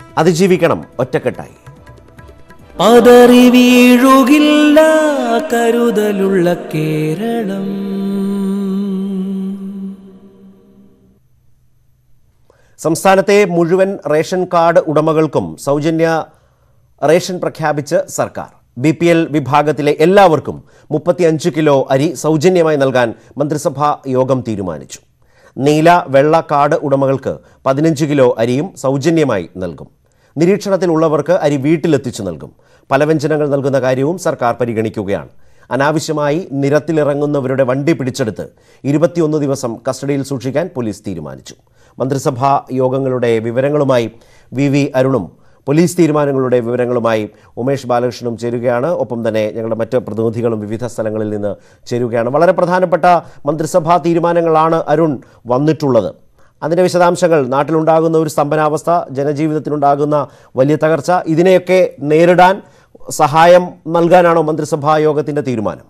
അതിജീവിക്കണം ഒറ്റക്കെട്ടായി പതറി വീഴുകില്ല കരുതലുള്ള കേരളം സംസ്ഥാനത്തെ മുഴുവൻ റേഷൻ കാർഡ് ഉടമകൾക്കും സൗജന്യ റേഷൻ പ്രഖ്യാപിച്ച് സർക്കാർ ബി പി എൽ വിഭാഗത്തിലെ എല്ലാവർക്കും മുപ്പത്തിയഞ്ച് കിലോ അരി സൗജന്യമായി നൽകാൻ മന്ത്രിസഭാ യോഗം തീരുമാനിച്ചു നീല വെള്ള കാർഡ് ഉടമകൾക്ക് പതിനഞ്ച് കിലോ അരിയും സൗജന്യമായി നൽകും നിരീക്ഷണത്തിലുള്ളവർക്ക് അരി വീട്ടിലെത്തിച്ചു നൽകും പലവ്യഞ്ജനങ്ങൾ നൽകുന്ന കാര്യവും സർക്കാർ പരിഗണിക്കുകയാണ് അനാവശ്യമായി നിരത്തിലിറങ്ങുന്നവരുടെ വണ്ടി പിടിച്ചെടുത്ത് ഇരുപത്തിയൊന്ന് ദിവസം കസ്റ്റഡിയിൽ സൂക്ഷിക്കാൻ പോലീസ് തീരുമാനിച്ചു മന്ത്രിസഭാ യോഗങ്ങളുടെ വിവരങ്ങളുമായി വി വി അരുണും പോലീസ് തീരുമാനങ്ങളുടെ വിവരങ്ങളുമായി ഉമേഷ് ബാലകൃഷ്ണനും ചേരുകയാണ് ഒപ്പം തന്നെ ഞങ്ങളുടെ മറ്റ് പ്രതിനിധികളും വിവിധ സ്ഥലങ്ങളിൽ നിന്ന് ചേരുകയാണ് വളരെ പ്രധാനപ്പെട്ട മന്ത്രിസഭാ തീരുമാനങ്ങളാണ് അരുൺ വന്നിട്ടുള്ളത് അതിൻ്റെ വിശദാംശങ്ങൾ നാട്ടിലുണ്ടാകുന്ന ഒരു സ്തംഭനാവസ്ഥ ജനജീവിതത്തിനുണ്ടാകുന്ന വലിയ തകർച്ച ഇതിനെയൊക്കെ നേരിടാൻ സഹായം നൽകാനാണോ മന്ത്രിസഭാ യോഗത്തിൻ്റെ തീരുമാനം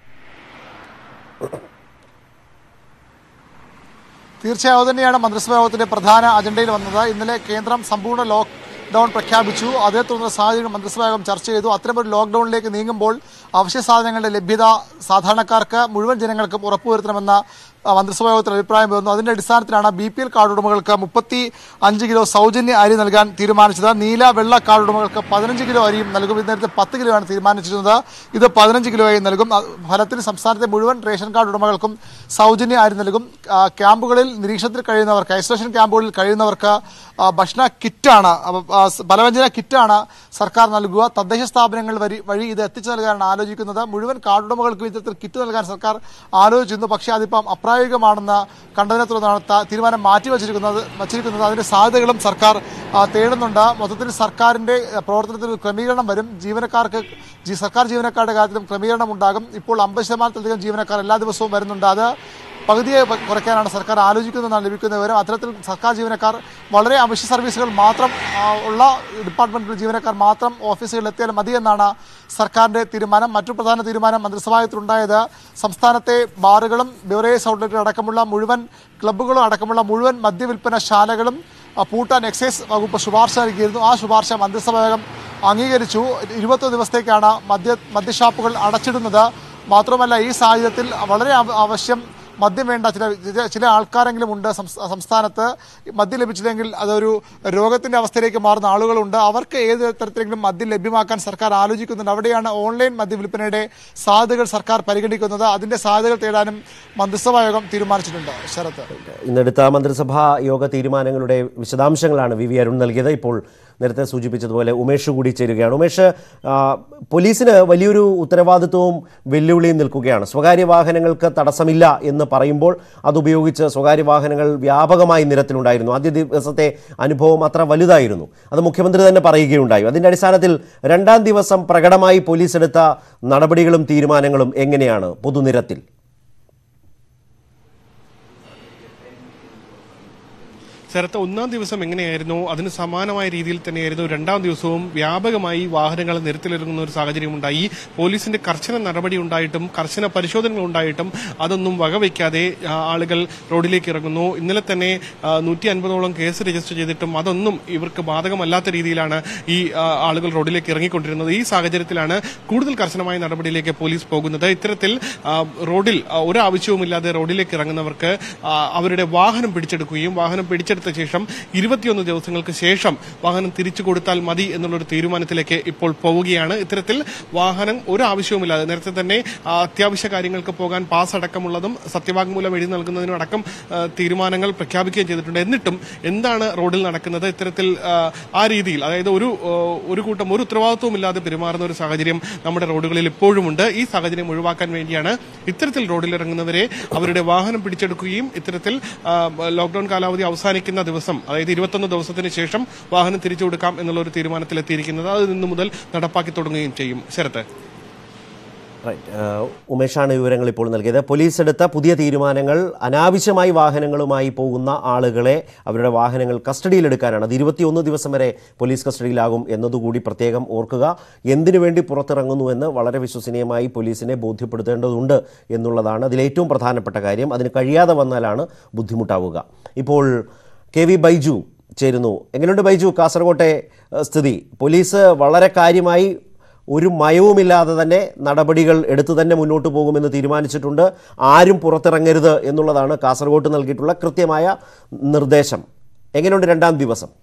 തീർച്ചയായും അത് തന്നെയാണ് മന്ത്രിസഭാ യോഗത്തിന്റെ പ്രധാന അജണ്ടയിൽ വന്നത് ഇന്നലെ കേന്ദ്രം സമ്പൂർണ്ണ ലോക്ക്ഡൌൺ പ്രഖ്യാപിച്ചു അതേ തുടർന്ന് സാഹചര്യം മന്ത്രിസഭാ യോഗം ചർച്ച ചെയ്തു അത്തരമൊരു ലോക്ക്ഡൌണിലേക്ക് നീങ്ങുമ്പോൾ അവശ്യ സാധനങ്ങളുടെ ലഭ്യത സാധാരണക്കാർക്ക് മുഴുവൻ ജനങ്ങൾക്കും ഉറപ്പുവരുത്തണമെന്ന ആ, മന്ത്രിസഭാ യോഗത്തിൽ അഭിപ്രായം വരുന്നു അതിന്റെ അടിസ്ഥാനത്തിലാണ് ബി പി എൽ കാർഡ് ഉടമകൾക്ക് മുപ്പത്തി അഞ്ച് കിലോ സൗജന്യ അരി നൽകാൻ തീരുമാനിച്ചത് നീല വെള്ള കാർഡ് ഉടമകൾക്ക് പതിനഞ്ച് കിലോ അരിയും നൽകും ഇത് നേരത്തെ പത്ത് കിലോ ആണ് തീരുമാനിച്ചിരുന്നത് ഇത് പതിനഞ്ച് കിലോയായി നൽകും അ- ഫലത്തിൽ സംസ്ഥാനത്തെ മുഴുവൻ റേഷൻ കാർഡ് ഉടമകൾക്കും സൗജന്യ അരി നൽകും ആ, ക്യാമ്പുകളിൽ നിരീക്ഷണത്തിൽ കഴിയുന്നവർക്ക് ഐസൊലേഷൻ ക്യാമ്പുകളിൽ കഴിയുന്നവർക്ക് ആ, ഭക്ഷണ കിറ്റാണ് അപ്പൊ, ആ, സ് പലവ്യഞ്ജന കിറ്റാണ് സർക്കാർ നൽകുക തദ്ദേശ സ്ഥാപനങ്ങൾ വഴി വഴി ഇത് എത്തിച്ചു നൽകാനാണ് ആലോചിക്കുന്നത് മുഴുവൻ കാർഡ് ഉടമകൾക്കും ഇത്തരത്തിൽ കിറ്റ് നൽകാൻ സർക്കാർ ആലോചിച്ചിരുന്നു പക്ഷേ അതിപ്പം അപ്രായോഗികമാണെന്ന് കണ്ടതിനെ തുടർന്നാണ് ത- തീരുമാനം മാറ്റിവച്ചിരിക്കുന്നത് വച്ചിരിക്കുന്നത് അതിന്റെ സാധ്യതകളും സർക്കാർ ആ, തേടുന്നുണ്ട് മൊത്തത്തിൽ സർക്കാരിന്റെ ആ, പ്രവർത്തനത്തിൽ ഒരു ക്രമീകരണം വരും ജീവനക്കാർക്ക് ജി- സർക്കാർ ജീവനക്കാരുടെ കാര്യത്തിലും ക്രമീകരണം ഉണ്ടാകും ഇപ്പോൾ അമ്പത് ശതമാനത്തിലധികം ജീവനക്കാർ എല്ലാ ദിവസവും വരുന്നുണ്ട് അത് പകുതിയെ പ- കുറയ്ക്കാനാണ് സർക്കാർ ആലോചിക്കുന്നതെന്നാണ് ലഭിക്കുന്ന വിവരം അത്തരത്തിൽ സർക്കാർ ജീവനക്കാർ വളരെ അവശ്യ സർവീസുകൾ മാത്രം ആ, ഉള്ള ഡിപ്പാർട്ട്മെന്റിൽ ജീവനക്കാർ മാത്രം ഓഫീസുകളിൽ എത്തിയാൽ മതിയെന്നാണ് സർക്കാരിന്റെ തീരുമാനം മറ്റു പ്രധാന തീരുമാനം മന്ത്രിസഭായത്തിലുണ്ടായത് സംസ്ഥാനത്തെ ബാറുകളും ബിവറേജ് ഔട്ട്ലെറ്റുകൾ അടക്കമുള്ള മുഴുവൻ ക്ലബ്ബുകളും അടക്കമുള്ള മുഴുവൻ മദ്യവിൽപ്പന ശാലകളും ആ, പൂട്ടാൻ എക്സൈസ് വകുപ്പ് ശുപാർശ നൽകിയിരുന്നു ആ ശുപാർശ മന്ത്രിസഭായോഗം അംഗീകരിച്ചു ഇരുപത്തൊന്ന് ദിവസത്തേക്കാണ് മദ്യ മദ്യഷാപ്പുകൾ അടച്ചിടുന്നത് മാത്രമല്ല ഈ സാഹചര്യത്തിൽ വളരെ ആവ- ആവശ്യം മദ്യം വേണ്ട ചില ചില- ചില ആൾക്കാരെങ്കിലും ഉണ്ട് സംസ്ഥ- സംസ്ഥാനത്ത് മദ്യം ലഭിച്ചില്ലെങ്കിൽ അതൊരു രോഗത്തിന്റെ അവസ്ഥയിലേക്ക് മാറുന്ന ആളുകളുണ്ട് അവർക്ക് ഏത് തരത്തിലെങ്കിലും മദ്യം ലഭ്യമാക്കാൻ സർക്കാർ ആലോചിക്കുന്നുണ്ട് അവിടെയാണ് ഓൺലൈൻ മദ്യ വിൽപ്പനയുടെ സാധ്യതകൾ സർക്കാർ പരിഗണിക്കുന്നത് അതിന്റെ സാധ്യതകൾ തേടാനും മന്ത്രിസഭാ യോഗം തീരുമാനിച്ചിട്ടുണ്ട് ശരത്ത് ഇന്നെടുത്ത മന്ത്രിസഭാ യോഗ തീരുമാനങ്ങളുടെ വിശദാംശങ്ങളാണ് വി വി അരുൺ നൽകിയത് ഇപ്പോൾ നേരത്തെ സൂചിപ്പിച്ചതുപോലെ ഉമേഷ് കൂടി ചേരുകയാണ് ഉമേഷ് ആ, പോലീസിന് വലിയൊരു ഉത്തരവാദിത്വവും വെല്ലുവിളിയും നിൽക്കുകയാണ് സ്വകാര്യ വാഹനങ്ങൾക്ക് തടസ്സമില്ല എന്ന് പറയുമ്പോൾ അതുപയോഗിച്ച് സ്വകാര്യ വാഹനങ്ങൾ വ്യാപകമായി നിരത്തിലുണ്ടായിരുന്നു ആദ്യ ദിവസത്തെ അനുഭവം അത്ര വലുതായിരുന്നു അത് മുഖ്യമന്ത്രി തന്നെ പറയുകയുണ്ടായി അതിൻ്റെ അടിസ്ഥാനത്തിൽ രണ്ടാം ദിവസം പ്രകടമായി പോലീസ് എടുത്ത നടപടികളും തീരുമാനങ്ങളും എങ്ങനെയാണ് പൊതുനിരത്തിൽ ശരത്ത് ഒന്നാം ദിവസം എങ്ങനെയായിരുന്നു അതിന് സമാനമായ രീതിയിൽ തന്നെയായിരുന്നു രണ്ടാം ദിവസവും വ്യാപകമായി വാഹനങ്ങൾ നിരത്തിലിറങ്ങുന്ന ഒരു സാഹചര്യം ഉണ്ടായി പോലീസിന്റെ കർശന നടപടി ഉണ്ടായിട്ടും കർശന പരിശോധനകൾ ഉണ്ടായിട്ടും അതൊന്നും വകവയ്ക്കാതെ ആ, ആളുകൾ റോഡിലേക്ക് ഇറങ്ങുന്നു ഇന്നലെ തന്നെ നൂറ്റി അൻപതോളം കേസ് രജിസ്റ്റർ ചെയ്തിട്ടും അതൊന്നും ഇവർക്ക് ബാധകമല്ലാത്ത രീതിയിലാണ് ഈ ആ, ആളുകൾ റോഡിലേക്ക് ഇറങ്ങിക്കൊണ്ടിരുന്നത് ഈ സാഹചര്യത്തിലാണ് കൂടുതൽ കർശനമായ നടപടിയിലേക്ക് പോലീസ് പോകുന്നത് ഇത്തരത്തിൽ ആ, റോഡിൽ ആ, ഒരാവശ്യവുമില്ലാതെ റോഡിലേക്ക് ഇറങ്ങുന്നവർക്ക് ആ, അവരുടെ വാഹനം പിടിച്ചെടുക്കുകയും വാഹനം പിടിച്ചെടുത്ത ശേഷം ഇരുപത്തിയൊന്ന് ദിവസങ്ങൾക്ക് ശേഷം വാഹനം തിരിച്ചു കൊടുത്താൽ മതി എന്നുള്ളൊരു തീരുമാനത്തിലേക്ക് ഇപ്പോൾ പോവുകയാണ് ഇത്തരത്തിൽ വാഹനം ഒരു ആവശ്യവുമില്ലാതെ നേരത്തെ തന്നെ ആ, അത്യാവശ്യ കാര്യങ്ങൾക്ക് പോകാൻ പാസ് അടക്കമുള്ളതും സത്യവാങ്മൂലം എഴുതി നൽകുന്നതിനും അടക്കം ആ, തീരുമാനങ്ങൾ പ്രഖ്യാപിക്കുകയും ചെയ്തിട്ടുണ്ട് എന്നിട്ടും എന്താണ് റോഡിൽ നടക്കുന്നത് ഇത്തരത്തിൽ ആ, ആ രീതിയിൽ അതായത് ഒരു ആ, ഒരു കൂട്ടം ഒരു ഉത്തരവാദിത്വവും ഇല്ലാതെ പെരുമാറുന്ന ഒരു സാഹചര്യം നമ്മുടെ റോഡുകളിൽ ഇപ്പോഴുമുണ്ട് ഈ സാഹചര്യം ഒഴിവാക്കാൻ വേണ്ടിയാണ് ഇത്തരത്തിൽ റോഡിലിറങ്ങുന്നവരെ അവരുടെ വാഹനം പിടിച്ചെടുക്കുകയും ഇത്തരത്തിൽ ആ, ലോക്ഡൌൺ കാലാവധി അവസാനിക്കുന്ന ദിവസം അതായത് ഇരുപത്തൊന്ന് ദിവസത്തിന് ശേഷം വാഹനം തിരിച്ചു കൊടുക്കാം എന്നുള്ള ഒരു തീരുമാനത്തിലെത്തിയിരിക്കുന്നത് അത് ഇന്നു മുതൽ നടപ്പാക്കി തുടങ്ങുകയും ചെയ്യും ശരത്ത് റൈറ്റ് ഏഹ് ഉമേഷാണ് വിവരങ്ങൾ ഇപ്പോൾ നൽകിയത് പോലീസ് എടുത്ത പുതിയ തീരുമാനങ്ങൾ അനാവശ്യമായി വാഹനങ്ങളുമായി പോകുന്ന ആളുകളെ അവരുടെ വാഹനങ്ങൾ കസ്റ്റഡിയിലെടുക്കാനാണ് അത് ഇരുപത്തിയൊന്ന് ദിവസം വരെ പോലീസ് കസ്റ്റഡിയിലാകും എന്നതുകൂടി പ്രത്യേകം ഓർക്കുക എന്തിനു വേണ്ടി പുറത്തിറങ്ങുന്നു എന്ന് വളരെ വിശ്വസനീയമായി പോലീസിനെ ബോധ്യപ്പെടുത്തേണ്ടതുണ്ട് എന്നുള്ളതാണ് അതിലേറ്റവും പ്രധാനപ്പെട്ട കാര്യം അതിന് കഴിയാതെ വന്നാലാണ് ബുദ്ധിമുട്ടാവുക ഇപ്പോൾ കെ വി ബൈജു ചേരുന്നു എങ്ങനെയുണ്ട് ബൈജു കാസർകോട്ടെ ഏഹ്, സ്ഥിതി പോലീസ് വളരെ കാര്യമായി ഒരു മയവുമില്ലാതെ തന്നെ നടപടികൾ എടുത്തു തന്നെ മുന്നോട്ട് പോകുമെന്ന് തീരുമാനിച്ചിട്ടുണ്ട് ആരും പുറത്തിറങ്ങരുത് എന്നുള്ളതാണ് കാസർഗോട്ട് നൽകിയിട്ടുള്ള കൃത്യമായ നിർദ്ദേശം എങ്ങനെയുണ്ട് രണ്ടാം ദിവസം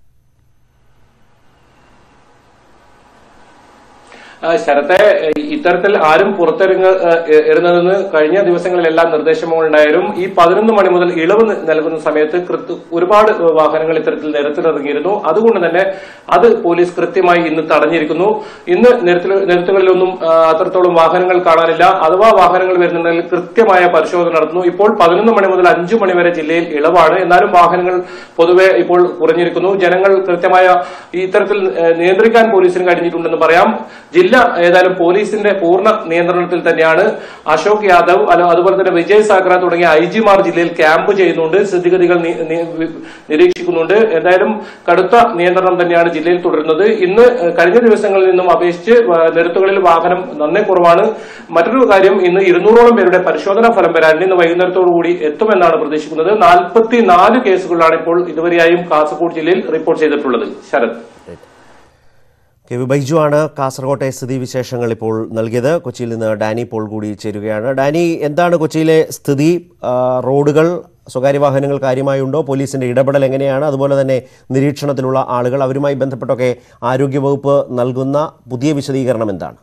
ആ, ശരത്തെ ഏഹ്, ഇത്തരത്തിൽ ആരും പുറത്തിറങ്ങ ഏഹ്, ഇരുന്നതെന്ന് കഴിഞ്ഞ ദിവസങ്ങളിലെല്ലാം നിർദ്ദേശങ്ങളുണ്ടായാലും ഈ പതിനൊന്ന് മണി മുതൽ ഇളവ് ന- നൽകുന്ന സമയത്ത് കൃത്യ ഒരുപാട് വാഹനങ്ങൾ ഇത്തരത്തിൽ നിരത്തിലിറങ്ങിയിരുന്നു അതുകൊണ്ട് തന്നെ അത് പോലീസ് കൃത്യമായി ഇന്ന് തടഞ്ഞിരിക്കുന്നു ഇന്ന് നിരത്തിൽ നിരത്തുകളിലൊന്നും ആ, അത്രത്തോളം വാഹനങ്ങൾ കാണാനില്ല അഥവാ വാഹനങ്ങൾ വരുന്നുണ്ടെങ്കിൽ കൃത്യമായ പരിശോധന നടത്തുന്നു ഇപ്പോൾ പതിനൊന്ന് മണി മുതൽ അഞ്ചു മണി വരെ ജില്ലയിൽ ഇളവാണ് എന്നാലും വാഹനങ്ങൾ പൊതുവെ ഇപ്പോൾ കുറഞ്ഞിരിക്കുന്നു ജനങ്ങൾ കൃത്യമായ ഈ ഇത്തരത്തിൽ ഏഹ്, നിയന്ത്രിക്കാൻ പോലീസിന് കഴിഞ്ഞിട്ടുണ്ടെന്ന് പറയാം ജില്ല ഏതായാലും പോലീസിന്റെ പൂർണ്ണ നിയന്ത്രണത്തിൽ തന്നെയാണ് അശോക് യാദവ് അല്ല അതുപോലെ തന്നെ വിജയ് സാഗ്ര തുടങ്ങിയ ഐ ജിമാർ ജില്ലയിൽ ക്യാമ്പ് ചെയ്യുന്നുണ്ട് സ്ഥിതിഗതികൾ നി- നി- വി- നിരീക്ഷിക്കുന്നുണ്ട് എന്തായാലും കടുത്ത നിയന്ത്രണം തന്നെയാണ് ജില്ലയിൽ തുടരുന്നത് ഇന്ന് ഏഹ്, കഴിഞ്ഞ ദിവസങ്ങളിൽ നിന്നും അപേക്ഷിച്ച് വ- നിരത്തുകളിൽ വാഹനം നന്നേ കുറവാണ് മറ്റൊരു കാര്യം ഇന്ന് ഇരുന്നൂറോളം പേരുടെ പരിശോധനാ ഫലം വരാൻ ഇന്ന് വൈകുന്നേരത്തോടുകൂടി എത്തുമെന്നാണ് പ്രതീക്ഷിക്കുന്നത് നാൽപ്പത്തിനാല് കേസുകളാണ് ഇപ്പോൾ ഇതുവരെയായും കാസർഗോഡ് ജില്ലയിൽ റിപ്പോർട്ട് ചെയ്തിട്ടുള്ളത് ശരത് കെ വി ബൈജു ആണ് കാസർകോട്ടെ സ്ഥിതിവിശേഷങ്ങൾ ഇപ്പോൾ നൽകിയത് കൊച്ചിയിൽ നിന്ന് ഡാനി പോൾ കൂടി ചേരുകയാണ് ഡാനി എന്താണ് കൊച്ചിയിലെ സ്ഥിതി ആ, റോഡുകൾ സ്വകാര്യ വാഹനങ്ങൾ കാര്യമായുണ്ടോ പോലീസിന്റെ ഇടപെടൽ എങ്ങനെയാണ് അതുപോലെ തന്നെ നിരീക്ഷണത്തിലുള്ള ആളുകൾ അവരുമായി ബന്ധപ്പെട്ടൊക്കെ ആരോഗ്യവകുപ്പ് നൽകുന്ന പുതിയ വിശദീകരണം എന്താണ്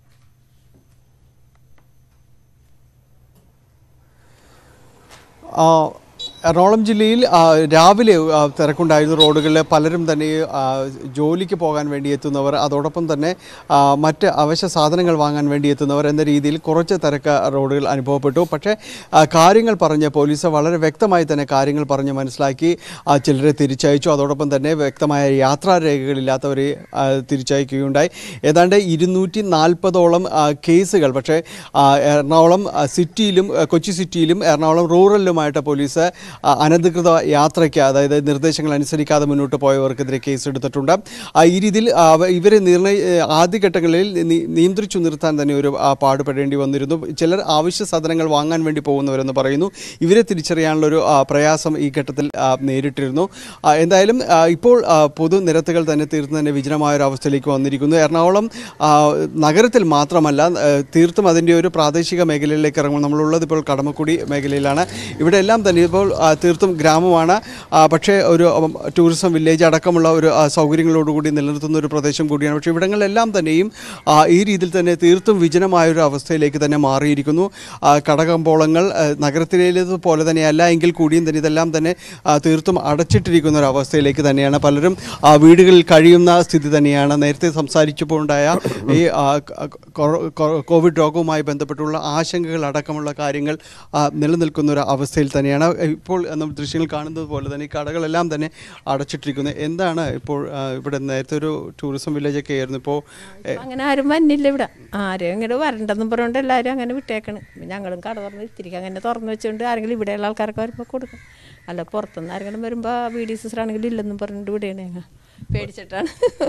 ആ, എറണാകുളം ജില്ലയിൽ ആ, രാവിലെ ആ, തിരക്കുണ്ടായിരുന്നു റോഡുകളിൽ പലരും തന്നെ ആ, ജോലിക്ക് പോകാൻ വേണ്ടി എത്തുന്നവർ അതോടൊപ്പം തന്നെ ആ, മറ്റ് അവശ്യ സാധനങ്ങൾ വാങ്ങാൻ വേണ്ടി എത്തുന്നവർ എന്ന രീതിയിൽ കുറച്ച് തിരക്ക് റോഡുകൾ അനുഭവപ്പെട്ടു പക്ഷേ ആ, കാര്യങ്ങൾ പറഞ്ഞ് പോലീസ് വളരെ വ്യക്തമായി തന്നെ കാര്യങ്ങൾ പറഞ്ഞ് മനസ്സിലാക്കി ആ, ചിലരെ തിരിച്ചയച്ചു അതോടൊപ്പം തന്നെ വ്യക്തമായ യാത്രാരേഖകളില്ലാത്തവരെ ആ, തിരിച്ചയക്കുകയുണ്ടായി ഏതാണ്ട് ഇരുന്നൂറ്റി നാൽപ്പതോളം കേസുകൾ പക്ഷേ ആ, എറണാകുളം ആ, സിറ്റിയിലും ആ, കൊച്ചി സിറ്റിയിലും എറണാകുളം റൂറലിലുമായിട്ട് പോലീസ് ആ, അനധികൃത യാത്രയ്ക്ക് അതായത് നിർദ്ദേശങ്ങൾ അനുസരിക്കാതെ മുന്നോട്ട് പോയവർക്കെതിരെ കേസെടുത്തിട്ടുണ്ട് ആ, ഈ രീതിയിൽ ആ, അവ- ഇവരെ നിർണയ ആദ്യഘട്ടങ്ങളിൽ നി- നിയന്ത്രിച്ചു നിർത്താൻ തന്നെ ഒരു ആ, പാടുപെടേണ്ടി വന്നിരുന്നു ചിലർ ആവശ്യ സാധനങ്ങൾ വാങ്ങാൻ വേണ്ടി പോകുന്നവരെന്ന് പറയുന്നു ഇവരെ തിരിച്ചറിയാനുള്ള ഒരു ആ, പ്രയാസം ഈ ഘട്ടത്തിൽ ആ, നേരിട്ടിരുന്നു ആ, എന്തായാലും ആ, ഇപ്പോൾ ആ, പൊതുനിരത്തുകൾ തന്നെ തീർത്തും തന്നെ വിജനമായ ഒരു അവസ്ഥയിലേക്ക് വന്നിരിക്കുന്നു എറണാകുളം ആ, നഗരത്തിൽ മാത്രമല്ല ആ, തീർത്തും അതിൻ്റെ ഒരു പ്രാദേശിക മേഖലയിലേക്ക് ഇറങ്ങും നമ്മളുള്ളത് ഇപ്പോൾ കടമക്കുടി മേഖലയിലാണ് ഇവിടെ എല്ലാം തന്നെ ഇപ്പോൾ ആ, തീർത്തും ഗ്രാമമാണ് ആ, പക്ഷേ ഒരു ഉം, ടൂറിസം വില്ലേജ് അടക്കമുള്ള ഒരു ആ, സൗകര്യങ്ങളോടുകൂടി നിലനിർത്തുന്ന ഒരു പ്രദേശം കൂടിയാണ് പക്ഷേ ഇവിടങ്ങളിലെല്ലാം തന്നെയും ആ, ഈ രീതിയിൽ തന്നെ തീർത്തും വിജനമായ ഒരു അവസ്ഥയിലേക്ക് തന്നെ മാറിയിരിക്കുന്നു ആ, കടകമ്പോളങ്ങൾ ആ, നഗരത്തിലേതുപോലെ തന്നെയല്ല എങ്കിൽ കൂടിയും തന്നെ ഇതെല്ലാം തന്നെ ആ, തീർത്തും അടച്ചിട്ടിരിക്കുന്ന ഒരു അവസ്ഥയിലേക്ക് തന്നെയാണ് പലരും ആ, വീടുകളിൽ കഴിയുന്ന സ്ഥിതി തന്നെയാണ് നേരത്തെ സംസാരിച്ചപ്പോൾ ഉണ്ടായ ഈ ആ, ക- കൊ- കൊ- കോവിഡ് രോഗവുമായി ബന്ധപ്പെട്ടുള്ള ആശങ്കകൾ അടക്കമുള്ള കാര്യങ്ങൾ ആ, നിലനിൽക്കുന്ന ഒരു അവസ്ഥയിൽ തന്നെയാണ് ഇപ്പോൾ നമ്മൾ ദൃശ്യങ്ങൾ കാണുന്നത് പോലെ തന്നെ ഈ കടകളെല്ലാം തന്നെ അടച്ചിട്ടിരിക്കുന്നത് എന്താണ് ഇപ്പോൾ ആ, ഇവിടെ നേരത്തെ ഒരു ടൂറിസം വില്ലേജൊക്കെ ആയിരുന്നു ഇപ്പോൾ എ, അങ്ങനെ ആരും വന്നില്ല ഇവിടെ ആരും ഇങ്ങോട്ട് വരണ്ടെന്നും പറഞ്ഞുകൊണ്ട് എല്ലാവരും അങ്ങനെ വിട്ടേക്കണ് ഞങ്ങളും കട തുറന്ന് ഇത്തിരിക്ക് അങ്ങനെ തുറന്ന് വെച്ചുകൊണ്ട് ആരെങ്കിലും ഇവിടെയുള്ള ആൾക്കാർക്ക് വരുമ്പോൾ കൊടുക്കും അല്ല പുറത്തുനിന്ന് ആരെങ്കിലും വരുമ്പോൾ ബി ഡി സിസ്റ്റർ ആണെങ്കിലും ഇല്ലെന്നും പറഞ്ഞിട്ട് വിടുകയാണ് ഞങ്ങൾ പേടിച്ചിട്ടാണ്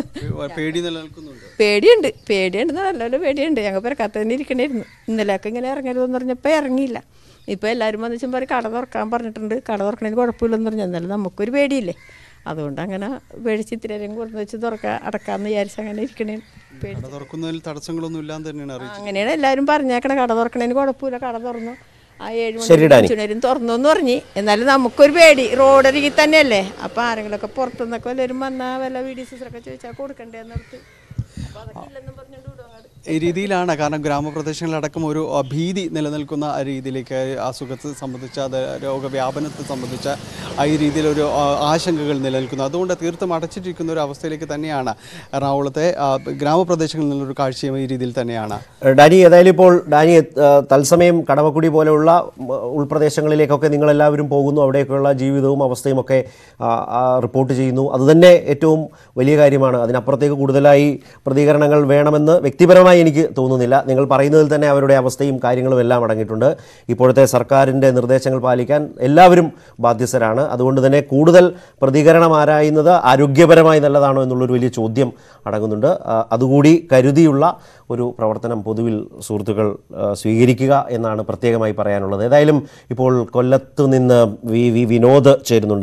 പേടി നിലനിൽക്കുന്നുണ്ട് പേടിയുണ്ട് പേടിയുണ്ട് നല്ലപോലെ പേടിയുണ്ട് ഞങ്ങൾ പെരക്കകത്ത് തന്നെ ഇരിക്കണായിരുന്നു ഇന്നലെയൊക്കെ ഇങ്ങനെ ഇറങ്ങരുതെന്ന് പറഞ്ഞപ്പോൾ ഇറങ്ങിയില്ല ഇപ്പോൾ എല്ലാവരും വന്നു വെച്ചുമ്പോൾ ഒരു കട തുറക്കാൻ പറഞ്ഞിട്ടുണ്ട് കട തുറക്കണതിന് കുഴപ്പമില്ലെന്ന് പറഞ്ഞു എന്നാലും നമുക്കൊരു പേടിയില്ലേ അതുകൊണ്ട് അങ്ങനെ പേടിച്ച് ഇത്തിരി നേരം കൊടുന്ന് വെച്ച് തുറക്കാം അടക്കാമെന്ന് വിചാരിച്ച് അങ്ങനെ ഇരിക്കണേ പേടി കട തുറക്കുന്നതിൽ തടസ്സങ്ങളൊന്നും ഇല്ലാന്ന് തന്നെയാണ് അറിയിച്ചത് അങ്ങനെയാണ് എല്ലാവരും പറഞ്ഞേക്കണ കട തുറക്കണേന് കുഴപ്പമില്ല കട തുറന്നു ആ ഏഴ് ശരി, ഡാനി. മണി തുറന്നു എന്ന് പറഞ്ഞ് എന്നാലും നമുക്കൊരു പേടി റോഡരികിൽ തന്നെയല്ലേ അപ്പം ആരെങ്കിലുമൊക്കെ പുറത്തുനിന്നൊക്കെ വല്ലവരും വന്നാൽ വല്ല വീഡിയോ സിസ്റ്ററൊക്കെ ചോദിച്ചാൽ കൊടുക്കണ്ടേ എന്നോർത്ത് അപ്പോൾ അതൊക്കെ ഇല്ലെന്നും പറഞ്ഞുകൊണ്ട് വിടും അങ്ങോട്ട് ഈ രീതിയിലാണ് കാരണം ഗ്രാമപ്രദേശങ്ങളിലടക്കം ഒരു ആ, ഭീതി നിലനിൽക്കുന്ന ആ രീതിയിലേക്ക് അസുഖത്തെ സംബന്ധിച്ച അത് രോഗവ്യാപനത്തെ സംബന്ധിച്ച ആ ഈ രീതിയിലൊരു ആ, ആശങ്കകൾ നിലനിൽക്കുന്നു അതുകൊണ്ട് തീർത്തും അടച്ചിട്ടിരിക്കുന്ന ഒരു അവസ്ഥയിലേക്ക് തന്നെയാണ് എറണാകുളത്തെ ആ, ഗ്രാമപ്രദേശങ്ങളിൽ നിന്നുള്ളൊരു കാഴ്ചയും ഈ രീതിയിൽ തന്നെയാണ് ഡാനി ഏതായാലും ഇപ്പോൾ ഡാനി ആ, തത്സമയം കടമക്കുടി പോലെയുള്ള ഉം, ഉൾപ്രദേശങ്ങളിലേക്കൊക്കെ നിങ്ങളെല്ലാവരും പോകുന്നു അവിടെയൊക്കെയുള്ള ജീവിതവും അവസ്ഥയും ഒക്കെ ആ, ആ, റിപ്പോർട്ട് ചെയ്യുന്നു അതുതന്നെ ഏറ്റവും വലിയ കാര്യമാണ് അതിനപ്പുറത്തേക്ക് കൂടുതലായി പ്രതികരണങ്ങൾ വേണമെന്ന് വ്യക്തിപരമായി എനിക്ക് തോന്നുന്നില്ല നിങ്ങൾ പറയുന്നതിൽ തന്നെ അവരുടെ അവസ്ഥയും കാര്യങ്ങളും എല്ലാം അടങ്ങിയിട്ടുണ്ട് ഇപ്പോഴത്തെ സർക്കാരിൻ്റെ നിർദ്ദേശങ്ങൾ പാലിക്കാൻ എല്ലാവരും ബാധ്യസ്ഥരാണ് അതുകൊണ്ട് തന്നെ കൂടുതൽ പ്രതികരണം ആരായുന്നത് ആരോഗ്യപരമായി നല്ലതാണോ എന്നുള്ളൊരു വലിയ ചോദ്യം അടങ്ങുന്നുണ്ട് ആ, അതുകൂടി കരുതിയുള്ള ഒരു പ്രവർത്തനം പൊതുവിൽ സുഹൃത്തുക്കൾ ആ, സ്വീകരിക്കുക എന്നാണ് പ്രത്യേകമായി പറയാനുള്ളത് ഏതായാലും ഇപ്പോൾ കൊല്ലത്ത് നിന്ന് വി വി വിനോദ് ചേരുന്നുണ്ട്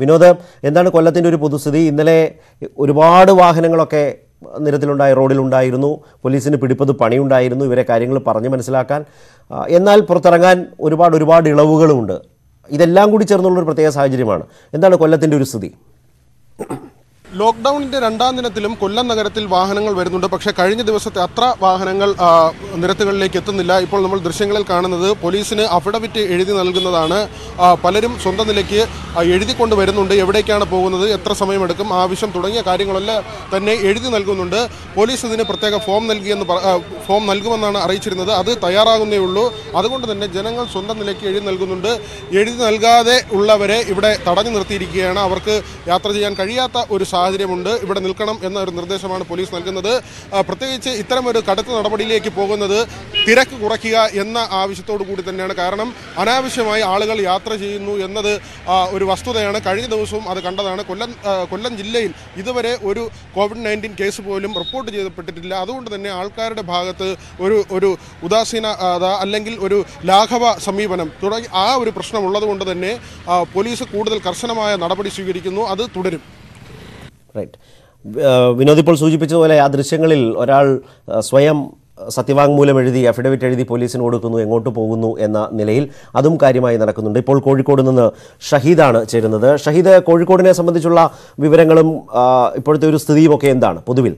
വിനോദ് എന്താണ് കൊല്ലത്തിൻ്റെ ഒരു പൊതുസ്ഥിതി ഇന്നലെ ഒരുപാട് വാഹനങ്ങളൊക്കെ നിരത്തിലുണ്ടായി റോഡിലുണ്ടായിരുന്നു പോലീസിന് പിടിപ്പത് പണിയുണ്ടായിരുന്നു ഇവരെ കാര്യങ്ങൾ പറഞ്ഞു മനസ്സിലാക്കാൻ ആ, എന്നാൽ പുറത്തിറങ്ങാൻ ഒരുപാട് ഒരുപാട് ഇളവുകളുമുണ്ട് ഇതെല്ലാം കൂടി ചേർന്നുള്ളൊരു പ്രത്യേക സാഹചര്യമാണ് എന്താണ് കൊല്ലത്തിൻ്റെ ഒരു സ്ഥിതി ലോക്ക്ഡൌണിന്റെ രണ്ടാം ദിനത്തിലും കൊല്ലം നഗരത്തിൽ വാഹനങ്ങൾ വരുന്നുണ്ട് പക്ഷേ കഴിഞ്ഞ ദിവസത്തെ അത്ര വാഹനങ്ങൾ ആ, നിരത്തുകളിലേക്ക് എത്തുന്നില്ല ഇപ്പോൾ നമ്മൾ ദൃശ്യങ്ങളിൽ കാണുന്നത് പോലീസിന് അഫിഡവിറ്റ് എഴുതി നൽകുന്നതാണ് ആ, പലരും സ്വന്തം നിലയ്ക്ക് ആ, എഴുതിക്കൊണ്ട് വരുന്നുണ്ട് എവിടേക്കാണ് പോകുന്നത് എത്ര സമയമെടുക്കും ആവശ്യം തുടങ്ങിയ കാര്യങ്ങളെല്ലാം തന്നെ എഴുതി നൽകുന്നുണ്ട് പോലീസ് ഇതിന് പ്രത്യേക ഫോം നൽകിയെന്ന് പറ- ആ, ഫോം നൽകുമെന്നാണ് അറിയിച്ചിരുന്നത് അത് തയ്യാറാകുന്നേ ഉള്ളൂ അതുകൊണ്ട് തന്നെ ജനങ്ങൾ സ്വന്തം നിലയ്ക്ക് എഴുതി നൽകുന്നുണ്ട് എഴുതി നൽകാതെ ഉള്ളവരെ ഇവിടെ തടഞ്ഞു നിർത്തിയിരിക്കുകയാണ് അവർക്ക് യാത്ര ചെയ്യാൻ കഴിയാത്ത ഒരു സാഹചര്യമുണ്ട് ഇവിടെ നിൽക്കണം എന്ന ഒരു നിർദ്ദേശമാണ് പോലീസ് നൽകുന്നത് ആ, പ്രത്യേകിച്ച് ഇത്തരം ഒരു കടുത്ത നടപടിയിലേക്ക് പോകുന്നത് തിരക്ക് കുറയ്ക്കുക എന്ന ആവശ്യത്തോടു കൂടി തന്നെയാണ് കാരണം അനാവശ്യമായി ആളുകൾ യാത്ര ചെയ്യുന്നു എന്നത് ആ, ഒരു വസ്തുതയാണ് കഴിഞ്ഞ ദിവസവും അത് കണ്ടതാണ് കൊല്ലം ആ, കൊല്ലം ജില്ലയിൽ ഇതുവരെ ഒരു കോവിഡ് നയൻറ്റീൻ കേസ് പോലും റിപ്പോർട്ട് ചെയ്യപ്പെട്ടിട്ടില്ല അതുകൊണ്ട് തന്നെ ആൾക്കാരുടെ ഭാഗത്ത് ഒരു ഒരു ഉദാസീനത അല്ലെങ്കിൽ ഒരു ലാഘവ സമീപനം തുടങ്ങി ആ ഒരു പ്രശ്നമുള്ളത് കൊണ്ട് തന്നെ ആ, പോലീസ് കൂടുതൽ കർശനമായ നടപടി സ്വീകരിക്കുന്നു അത് തുടരും റൈറ്റ് വിനോദ് ഇപ്പോൾ സൂചിപ്പിച്ചതുപോലെ ആ ദൃശ്യങ്ങളിൽ ഒരാൾ ആ, സ്വയം സത്യവാങ്മൂലം എഴുതി അഫിഡവിറ്റ് എഴുതി പോലീസിന് കൊടുക്കുന്നു എങ്ങോട്ട് പോകുന്നു എന്ന നിലയിൽ അതും കാര്യമായി നടക്കുന്നുണ്ട് ഇപ്പോൾ കോഴിക്കോട് നിന്ന് ഷഹീദാണ് ചേരുന്നത് ഷഹീദ് കോഴിക്കോടിനെ സംബന്ധിച്ചുള്ള വിവരങ്ങളും ആ, ഇപ്പോഴത്തെ ഒരു സ്ഥിതിയുമൊക്കെ എന്താണ് പൊതുവിൽ